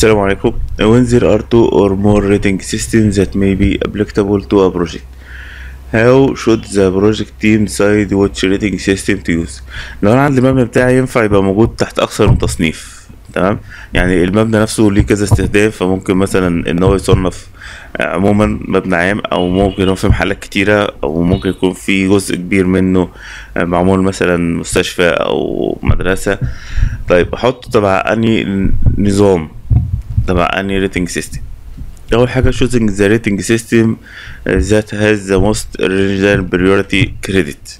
السلام عليكم when there are two or more rating systems that may be applicable to a project how should the project team decide which rating system to use لو انا عندي المبنى بتاعي ينفع يبقى موجود تحت اكثر من تصنيف تمام يعني المبنى نفسه ليه كذا استخدام فممكن مثلا ان هو يصنف عموما مبنى عام او ممكن يكون في محلات كتيرة او ممكن يكون في جزء كبير منه معمول مثلا مستشفى او مدرسة طيب احطه تبع اني نظام تبع اني ريتنج سيستم اول حاجة choosing the rating system that has the most original priority credit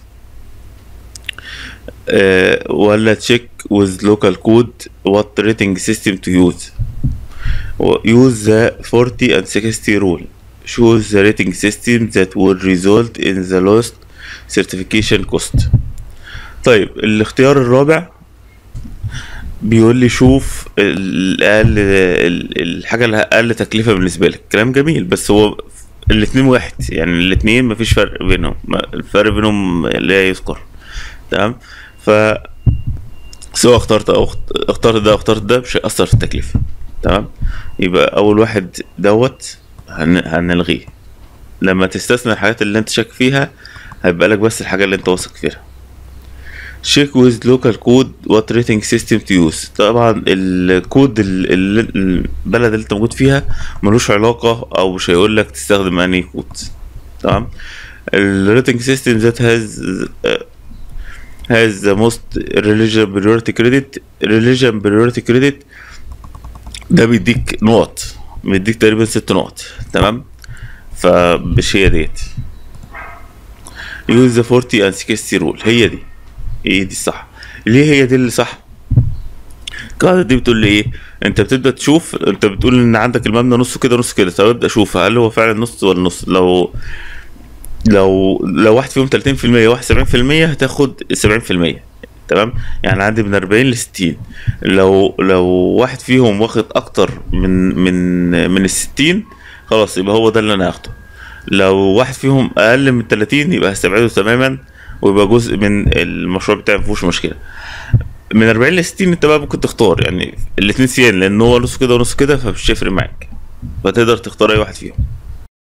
uh, ولا check with local code what rating system to use use the 40 and 60 rule choose the rating system that would result in the lowest certification cost طيب الاختيار الرابع بيقول لي شوف الاقل الحاجه اللي اقل تكلفه بالنسبه لك كلام جميل بس هو الاتنين واحد يعني الاتنين مفيش فرق بينهم الفرق بينهم لا يذكر تمام ف سواء اخترت او اخترت ده او اخترت ده مش هيأثر في التكلفه تمام يبقى اول واحد دوت هن... هنلغيه لما تستثنى الحاجات اللي انت شاك فيها هيبقى لك بس الحاجه اللي انت واثق فيها check with local code what rating system to use طبعا الكود البلد اللي انت موجود فيها ملوش علاقة او مش هيقول لك تستخدم انهي كود تمام الريتنج سيستم ذات هاز has the most religion priority credit religion priority credit ده بيديك نقط بيديك تقريبا ست نقط تمام فمش هي ديت use the 40 and 60 rule هي دي ايه دي الصح ليه هي دي اللي صح القاعدة دي بتقول لي ايه انت بتبدا تشوف انت بتقول ان عندك المبنى نصه كده نص كده طب ابدا شوف هل هو فعلا نص ولا نص لو لو لو واحد فيهم 30% وواحد 70% هتاخد 70% تمام يعني عندي من 40 ل 60 لو لو واحد فيهم واخد اكتر من من من ال 60 خلاص يبقى هو ده اللي انا هاخده لو واحد فيهم اقل من 30 يبقى هستبعده تماما ويبقى جزء من المشروع بتاعي مفيهوش مشكله من 40 ل 60 انت بقى ممكن تختار يعني الاثنين سيان لان هو نص كده ونص كده فمش هيفرق معاك فتقدر تختار اي واحد فيهم